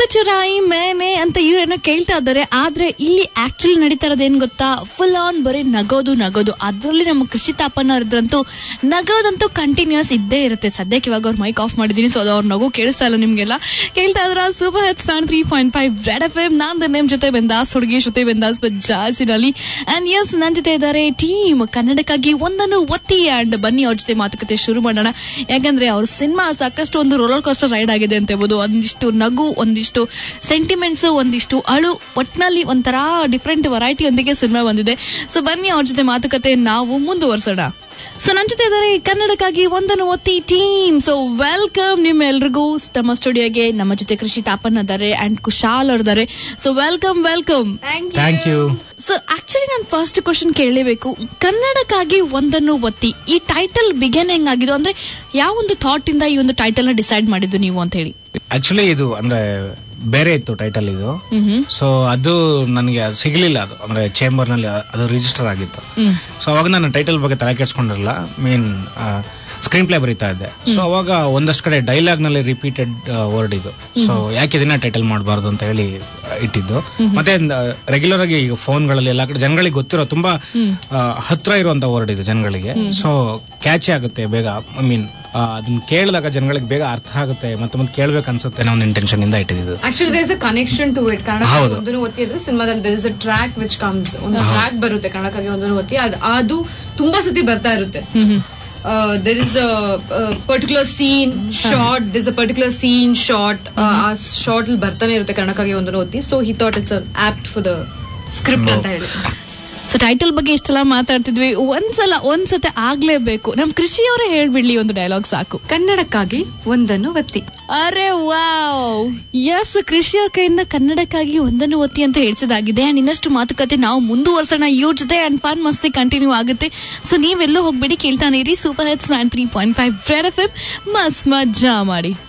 ಚುರಾಯಿ ಮೇನೆ ಅಂತ ಇವ್ರೇನೋ ಕೇಳ್ತಾ ಇದ್ದಾರೆ ಆದ್ರೆ ಇಲ್ಲಿ ಆಕ್ಚುಲಿ ನಡೀತಾ ಇರೋದು ಏನ್ ಗೊತ್ತಾ ಫುಲ್ ಆನ್ ಬರೀ ನಗೋದು ನಗೋದು ಅದ್ರಲ್ಲಿ ನಮ್ಮ ಕೃಷಿ ತಾಪನ ಇದ್ರಂತೂ ನಗೋದಂತೂ ಕಂಟಿನ್ಯೂಸ್ ಇದ್ದೇ ಇರುತ್ತೆ ಸದ್ಯಕ್ಕೆ ಇವಾಗ ಅವ್ರ ಮೈಕ್ ಆಫ್ ಮಾಡಿದೀನಿ ಸೊ ಅದು ಅವ್ರ ನಗು ಕೇಳಿಸ್ತಾ ಇಲ್ಲ ನಿಮ್ಗೆಲ್ಲ ಕೇಳ್ತಾ ಇದ್ರ super hits nine three point five red F M ನಾನ್ ನೇಮ್ ಜೊತೆ ಬೆಂದಾಸ್ ಹುಡುಗಿ ಜೊತೆ ಬೆಂದಾಸ್ ಜಾಸ್ತಿನಲ್ಲಿ ಅಂಡ್ ಎಸ್ ನನ್ನ ಜೊತೆ ಇದ್ದಾರೆ ಟೀಮ್ ಕನ್ನಡಕ್ಕಾಗಿ ಒಂದನ್ನು ಒತ್ತಿ ಅಂಡ್ ಬನ್ನಿ ಅವ್ರ ಜೊತೆ ಮಾತುಕತೆ ಶುರು ಮಾಡೋಣ ಯಾಕಂದ್ರೆ ಅವ್ರ ಸಿನಿಮಾ ಸಾಕಷ್ಟು ಒಂದು ರೋಲರ್ ಕೋಸ್ಟರ್ ರೈಡ್ ಆಗಿದೆ ಅಂತ ಹೇಳ್ಬೋದು ಒಂದಿಷ್ಟು ನಗು ಒಂದಿಷ್ಟು ಸೆಂಟಿಮೆಂಟ್ಸ್ ಒಂದಿಷ್ಟು ಅಳು ಒಟ್ನಲ್ಲಿ ಒಂಥರ ಡಿಫ್ರೆಂಟ್ ವೆರೈಟಿ ಒಂದಿಗೆ ಸಿನಿಮಾ ಬಂದಿದೆ ಸೊ ಬನ್ನಿ ಅವ್ರ ಜೊತೆ ಮಾತುಕತೆ ನಾವು ಮುಂದುವರ್ಸೋಣ ಸೊ ನನ್ನ ಜೊತೆ ಇದ್ದಾರೆ ಕನ್ನಡಕ್ಕಾಗಿ ಒಂದನ್ನು ಒತ್ತಿ ಟೀಮ್ ಸೊ ವೆಲ್ಕಮ್ ನಿಮ್ ಎಲ್ರಿಗೂ ನಮ್ಮ ಸ್ಟುಡಿಯೋಗೆ ನಮ್ಮ ಜೊತೆ ಕೃಷಿ ತಾಪನ್ ಇದ್ದಾರೆ ಅಂಡ್ ಕುಶಾಲ್ ಅವ್ರು ಇದ್ದಾರೆ so welcome welcome thank you so actually ನಾನು ಫಸ್ಟ್ ಕ್ವಶನ್ ಕೇಳಲೇಬೇಕು ಕನ್ನಡಕ್ಕಾಗಿ ಒಂದನ್ನು ಒತ್ತಿ ಈ ಟೈಟಲ್ ಬಿಗನ್ ಹೆಂಗಾಗಿದ್ದು ಅಂದ್ರೆ ಯಾವ ಒಂದು ಥಾಟ್ ಇಂದ ಈ ಒಂದು ಟೈಟಲ್ ನ ಡಿಸೈಡ್ ಮಾಡಿದ್ದು ನೀವು ಅಂತ ಹೇಳಿ ಆಕ್ಚುಲಿ ಇದು ಅಂದ್ರೆ ಬೇರೆ ಇತ್ತು ಟೈಟಲ್ ಇದು ಸೊ ಅದು ನನಗೆ ಸಿಗ್ಲಿಲ್ಲ ಅದು ಅಂದ್ರೆ ಚೇಂಬರ್ ನಲ್ಲಿ ಅದು ರಿಜಿಸ್ಟರ್ ಆಗಿತ್ತು ಸೊ ಅವಾಗ ನಾನು ಟೈಟಲ್ ಬಗ್ಗೆ ತಲೆ ಕೆಡ್ಸ್ಕೊಂಡಿರಲ್ಲ ಮೀನ್ ಸ್ಕ್ರೀನ್ ಪ್ಲೇ ಬರೀತಾ ಇದ್ದೆ ಸೊ ಅವಾಗ ಒಂದಷ್ಟು ಕಡೆ ಡೈಲಾಗ್ ನಲ್ಲಿ ರಿಪೀಟೆಡ್ ವರ್ಡ್ ಇದು ಸೊ ಯಾಕೆ ಇದನ್ನ ಟೈಟಲ್ ಮಾಡಬಾರ್ದು ಅಂತ ಹೇಳಿ ಆ, ಇಟ್ಟಿದ್ದು ಮತ್ತೆ ರೆಗ್ಯುಲರ್ ಆಗಿ ಈಗ ಫೋನ್ಗಳಲ್ಲಿ ಎಲ್ಲ ಕಡೆ ಜನಗಳಿಗೆ ಗೊತ್ತಿರೋ ತುಂಬಾ ಆ, ಹತ್ರ ಇರುವಂತ ವರ್ಡ್ ಇದು ಜನಗಳಿಗೆ ಸೊ ಕ್ಯಾಚಿ ಆಗುತ್ತೆ ಬೇಗ ಐ ಮೀನ್ ಅದನ್ನ ಕೇಳಿದಾಗ ಜನಗಳಿಗೆ ಬೇಗ ಅರ್ಥ ಆಗುತ್ತೆ ಮತ್ತೆ ಮತ್ತೆ ಕೇಳ್ಬೇಕು ಅನ್ಸುತ್ತೆ ಅನ್ನೋ ಒಂದು ಇಂಟೆನ್ಷನ್ ಇಂದ ಇಟ್ಟಿದ್ದು actually there is a connection to it Kannada ಹೌದು. ಒಂದನ್ನು ಒತ್ತಿ ಅಂದ್ರೆ ಸಿನಿಮಾದಲ್ಲಿ there is a track which comes ಒಂದು ಟ್ರ್ಯಾಕ್ ಬರುತ್ತೆ ಕನ್ನಡಕ್ಕಾಗಿ ಒಂದನ್ನು ಒತ್ತಿ ಅದು ಅದು ತುಂಬಾ ಸತಿ ಬರ್ತಾ ಇರುತ್ತೆ there is particular scene shot this a particular scene shot ಆ ಶಾರ್ಟ್ ಅಲ್ಲಿ ಬರ್ತಾನೆ ಇರುತ್ತೆ ಕನ್ನಡಕ್ಕಾಗಿ ಒಂದನ್ನು ಒತ್ತಿ so he thought it's apt for the script ಅಂತ ಹೇಳಿ ಸೊ ಟೈಟಲ್ ಬಗ್ಗೆ ಇಷ್ಟೆಲ್ಲ ಮಾತಾಡ್ತಿದ್ವಿ ಒಂದ್ಸಲ ಒಂದ್ಸತಿ ಆಗ್ಲೇಬೇಕು ನಮ್ ಕೃಷಿಯವರೇ ಹೇಳ್ಬಿಡ್ಲಿ ಒಂದು ಡೈಲಾಗ್ ಸಾಕು ಕನ್ನಡಕ್ಕಾಗಿ ಒಂದನ್ನು ಒತ್ತಿ ಅರೆ ವಾವ್ ಎಸ್ ಕೃಷಿಯವ್ರ ಕೈಯಿಂದ ಕನ್ನಡಕ್ಕಾಗಿ ಒಂದನ್ನು ಒತ್ತಿ ಅಂತ ಹೇಳ್ಸೋದಾಗಿದೆ ಅಂಡ್ ಇನ್ನಷ್ಟು ಮಾತುಕತೆ ನಾವು ಮುಂದುವರ್ಸೋಣ ಇವ್ರ ಜೊತೆ ಅಂಡ್ ಫನ್ ಮಸ್ತಿ ಕಂಟಿನ್ಯೂ ಆಗುತ್ತೆ ಸೊ ನೀವೆಲ್ಲೂ ಹೋಗ್ಬೇಡಿ ಕೇಳ್ತಾನೆ ಇರಿ super hits nine three point five red F M ಮಸ್ ಮಜಾ ಮಾಡಿ